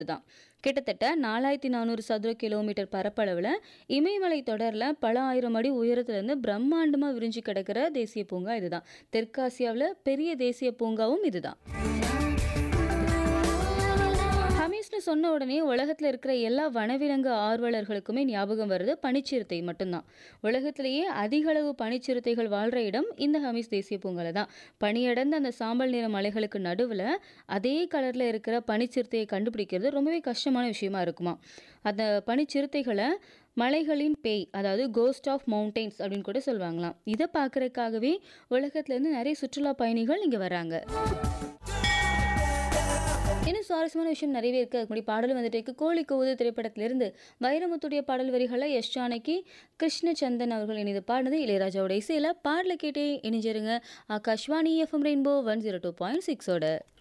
தான் கிட்டத்தட்ட நாலாயிரத்தி நானூறு சதுர கிலோமீட்டர் பரப்பளவில் இமயமலை தொடரில் பல ஆயிரம் அடி உயரத்துலேருந்து பிரம்மாண்டமாக விரிஞ்சு கிடக்கிற தேசிய பூங்கா இதுதான் தெற்காசியாவில் பெரிய தேசிய பூங்காவும் இதுதான் ஹமீஸ்னு சொன்ன உடனே உலகத்தில் இருக்கிற எல்லா வனவிலங்கு ஆர்வலர்களுக்குமே ஞாபகம் வருது பனிச்சிறுத்தை மட்டும்தான் உலகத்திலேயே அதிக அளவு பனிச்சிறுத்தைகள் வாழ்கிற இடம் இந்த ஹமீஸ் தேசிய பூங்கால தான் பனியடர்ந்த அந்த சாம்பல் நிற மலைகளுக்கு நடுவில் அதே கலரில் இருக்கிற பனிச்சிறுத்தையை கண்டுபிடிக்கிறது ரொம்பவே கஷ்டமான விஷயமா இருக்குமா அந்த பனிச்சிறுத்தைகளை மலைகளின் பேய் அதாவது கோஸ்ட் ஆஃப் மவுண்டெயின்ஸ் அப்படின்னு கூட சொல்லுவாங்களாம் இதை பார்க்கறதுக்காகவே உலகத்துலேருந்து நிறைய சுற்றுலா பயணிகள் இங்கே வராங்க இன்னும் சுவாரஸ்யமான விஷயம் நிறையவே இருக்குது அதுக்கு முன்னாடி பாடல் வந்துட்டு இருக்கு கோழி கோவுது திரைப்படத்திலிருந்து வைரமுத்துடைய பாடல் வரிகளை எஸ் ஜானகி கிருஷ்ணச்சந்தன் அவர்கள் இணைந்து பாடினது இளையராஜாவோட இசையில் பாடலை கேட்டே இணைஞ்சிருங்க Akashvani FM rainbow one zero two point சிக்ஸோட